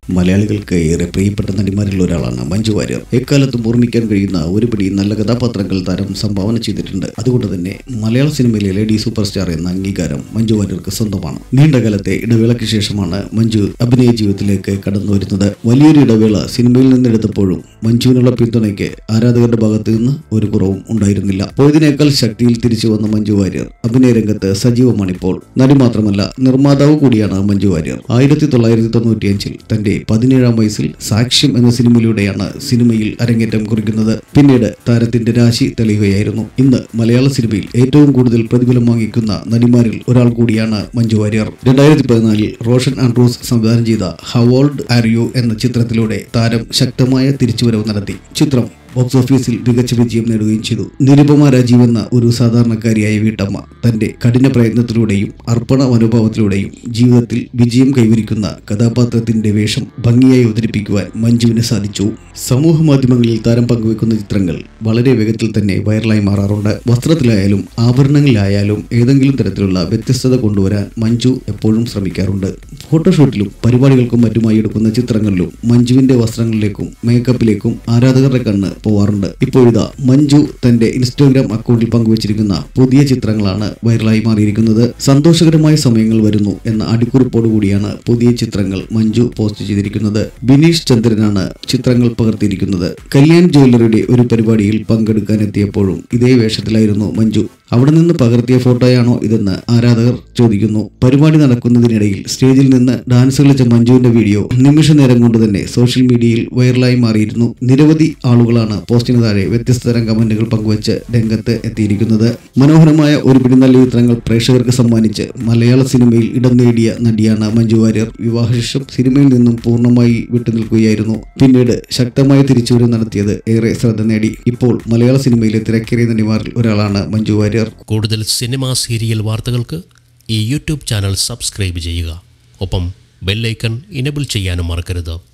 മലയാളികൾക്ക് ഏറെ പ്രിയപ്പെട്ട നടിമാരിൽ ഒരാളാണ് മഞ്ജു വാര്യർ എക്കാലത്തും ഓർമ്മിക്കാൻ കഴിയുന്ന ഒരുപിടി നല്ല കഥാപാത്രങ്ങൾ താരം സംഭാവന ചെയ്തിട്ടുണ്ട് അതുകൊണ്ട് തന്നെ മലയാള സിനിമയിലെ ലേഡി സൂപ്പർ സ്റ്റാർ എന്ന അംഗീകാരം മഞ്ജു വാര്യർക്ക് സ്വന്തമാണ് നീണ്ടകാലത്തെ ഇടവേളയ്ക്ക് ശേഷമാണ് മഞ്ജു അഭിനയ ജീവിതത്തിലേക്ക് കടന്നു വരുന്നത് വലിയൊരു ഇടവേള സിനിമയിൽ നിന്നെടുത്തപ്പോഴും മഞ്ജുവിനുള്ള പിന്തുണയ്ക്ക് ആരാധകരുടെ ഭാഗത്ത് നിന്ന് ഒരു കുറവും ഉണ്ടായിരുന്നില്ല പോയതിനേക്കാൾ ശക്തിയിൽ തിരിച്ചു വന്ന മഞ്ജു വാര്യർ അഭിനയ രംഗത്ത് സജീവമാണിപ്പോൾ നടി മാത്രമല്ല നിർമ്മാതാവ് കൂടിയാണ് മഞ്ജു വാര്യർ ആയിരത്തി തൊള്ളായിരത്തി തൊണ്ണൂറ്റിയഞ്ചിൽ തന്റെ പതിനേഴാം വയസ്സിൽ സാക്ഷ്യം എന്ന സിനിമയിലൂടെയാണ് സിനിമയിൽ അരങ്ങേറ്റം കുറിക്കുന്നത് പിന്നീട് താരത്തിന്റെ രാശി തെളിയുകയായിരുന്നു ഇന്ന് മലയാള സിനിമയിൽ ഏറ്റവും കൂടുതൽ പ്രതിഫലം വാങ്ങിക്കുന്ന നടിമാരിൽ ഒരാൾ കൂടിയാണ് മഞ്ജു വാര്യർ രണ്ടായിരത്തി പതിനാലിൽ റോഷൻ ആൻഡ്രൂസ് സംവിധാനം ചെയ്ത ഹവോൾഡ് ആർ യു എന്ന ചിത്രത്തിലൂടെ താരം ശക്തമായ തിരിച്ചുവരവ് നടത്തി ചിത്രം ബോക്സ് ഓഫീസിൽ മികച്ച വിജയം നേടുകയും ചെയ്തു നിരുപമ രാജീവ് എന്ന ഒരു സാധാരണക്കാരിയായ വീട്ടമ്മ തന്റെ കഠിന പ്രയത്നത്തിലൂടെയും അർപ്പണ മനോഭാവത്തിലൂടെയും ജീവിതത്തിൽ വിജയം കൈവരിക്കുന്ന കഥാപാത്രത്തിന്റെ വേഷം ഭംഗിയായി അവതരിപ്പിക്കുവാൻ മഞ്ജുവിന് സാധിച്ചു സമൂഹ മാധ്യമങ്ങളിൽ താരം പങ്കുവെക്കുന്ന ചിത്രങ്ങൾ വളരെ വേഗത്തിൽ തന്നെ വൈറലായി മാറാറുണ്ട് വസ്ത്രത്തിലായാലും ആഭരണങ്ങളിലായാലും ഏതെങ്കിലും തരത്തിലുള്ള വ്യത്യസ്തത കൊണ്ടുവരാൻ മഞ്ജു എപ്പോഴും ശ്രമിക്കാറുണ്ട് ഫോട്ടോഷൂട്ടിലും പരിപാടികൾക്കും മറ്റുമായി എടുക്കുന്ന ചിത്രങ്ങളിലും മഞ്ജുവിന്റെ വസ്ത്രങ്ങളിലേക്കും മേക്കപ്പിലേക്കും ആരാധകരുടെ കണ്ണ് പോവാറുണ്ട് ഇപ്പോഴിതാ മഞ്ജു തന്റെ ഇൻസ്റ്റാഗ്രാം അക്കൗണ്ടിൽ പങ്കുവച്ചിരിക്കുന്ന പുതിയ ചിത്രങ്ങളാണ് വൈറലായി മാറിയിരിക്കുന്നത് സന്തോഷകരമായ സമയങ്ങൾ വരുന്നു എന്ന അടിക്കുറിപ്പോടുകൂടിയാണ് പുതിയ ചിത്രങ്ങൾ മഞ്ജു പോസ്റ്റ് ചെയ്തിരിക്കുന്നത് ബിനീഷ് ചന്ദ്രനാണ് ചിത്രങ്ങൾ പകർത്തിയിരിക്കുന്നത് കല്യാൺ ജ്വല്ലറിയുടെ ഒരു പരിപാടിയിൽ പങ്കെടുക്കാൻ എത്തിയപ്പോഴും ഇതേ വേഷത്തിലായിരുന്നു മഞ്ജു അവിടെ നിന്ന് പകർത്തിയ ഫോട്ടോയാണോ ഇതെന്ന് ആരാധകർ ചോദിക്കുന്നു പരിപാടി നടക്കുന്നതിനിടയിൽ സ്റ്റേജിൽ നിന്ന് ഡാൻസ് കളിച്ച മഞ്ജുവിന്റെ വീഡിയോ നിമിഷ നേരം കൊണ്ട് തന്നെ സോഷ്യൽ മീഡിയയിൽ വൈറലായി മാറിയിരുന്നു നിരവധി ആളുകളാണ് പോസ്റ്റിന് താഴെ വ്യത്യസ്ത തരം കമന്റുകൾ പങ്കുവച്ച് രംഗത്ത് എത്തിയിരിക്കുന്നത് മനോഹരമായ ഒരു പിടി നല്ല ചിത്രങ്ങൾ പ്രേക്ഷകർക്ക് സമ്മാനിച്ച് മലയാള സിനിമയിൽ ഇടം നേടിയ നടിയാണ് മഞ്ജു വാര്യർ വിവാഹശേഷം സിനിമയിൽ നിന്നും പൂർണ്ണമായി വിട്ടുനിൽക്കുകയായിരുന്നു പിന്നീട് ശക്തമായ തിരിച്ചുവരവ് നടത്തിയത് ഏറെ ശ്രദ്ധ നേടി ഇപ്പോൾ മലയാള സിനിമയിലെ തിരക്കേറിയ നടിമാരിൽ ഒരാളാണ് മഞ്ജു വാര്യർ കൂടുതൽ സിനിമ സീരിയൽ വാർത്തകൾക്ക് ഈ യൂട്യൂബ് ചാനൽ സബ്സ്ക്രൈബ് ചെയ്യുക ഒപ്പം ബെല്ലൈക്കൺ ഇനബിൾ ചെയ്യാനും മറക്കരുത്